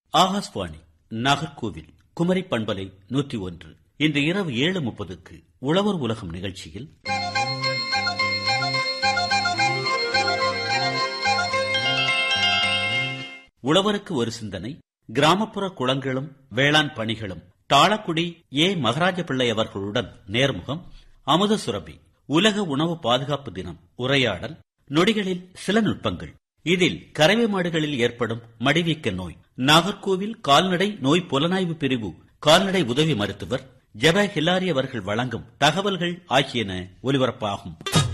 ஆகாஷ்வாணி நாகர்கோவில் குமரி பண்பலை நூற்றி ஒன்று இன்று இரவு ஏழு முப்பதுக்கு உழவர் உலகம் நிகழ்ச்சியில் உழவருக்கு ஒரு சிந்தனை கிராமப்புற குளங்களும் வேளாண் பணிகளும் தாளக்குடி ஏ மகராஜ பிள்ளை அவர்களுடன் நேர்முகம் அமுத சுரபி உலக உணவு பாதுகாப்பு தினம் உரையாடல் நொடிகளில் சில நுட்பங்கள் இதில் கறவை மாடுகளில் ஏற்படும் மடிவீக்க நோய் நாகர்கோவில் கால்நடை நோய் புலனாய்வு பிரிவு கால்நடை உதவி மருத்துவர் ஜெப ஹிலாரி அவர்கள் வழங்கும் தகவல்கள் ஆகியன ஒலிபரப்பாகும்